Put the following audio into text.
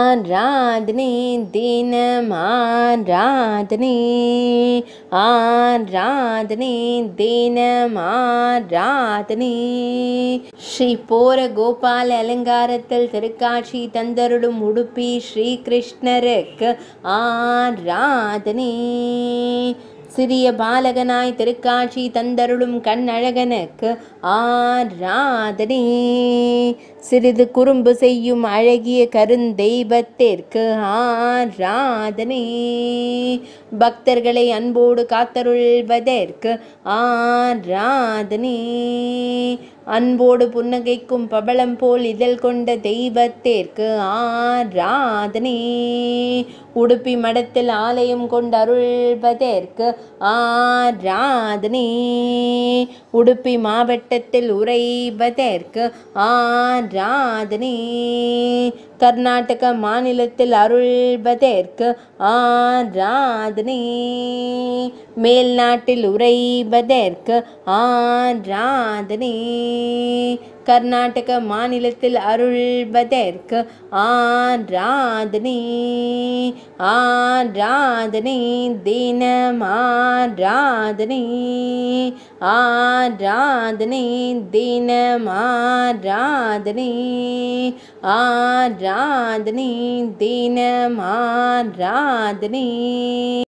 ஆராதனை தினம் ஆராதனை ஆராதனை தினம் ஆராதனை ஸ்ரீ போர கோபால அலங்காரத்தில் திருக்காட்சி தந்தருடும் உடுப்பி ஸ்ரீ கிருஷ்ணருக்கு ஆராதனை சிறிய பாலகனாய் திருக்காட்சி தந்தருளும் கண்ணழகனுக்கு ஆராதனை சிறிது குறும்பு செய்யும் அழகிய கருந்தெய்வத்திற்கு ஆராதனை பக்தர்களை அன்போடு காத்தருள்வதற்கு ஆராதனை அன்போடு புன்னகைக்கும் பபளம் போல் இதழ் கொண்ட தெய்வத்திற்கு ஆராதனை உடுப்பி மடத்தில் ஆலயம் கொண்டு அருள்வதற்கு ஆராதனை உடுப்பி மாவட்டத்தில் உறைவதற்கு ஆராதனை கர்நாடக மாநிலத்தில் அருள்வதற்கு ஆராதனை மேல்நாட்டில் உறைவதற்கு ஆராதனை கர்நாடக மாநிலத்தில் அருள்வதற்கு ஆராதனை ஆராதனை தினம் ஆராதனை ஆராதனை தினம் ஆராதனை ஆராதனை தினம் ஆராதனை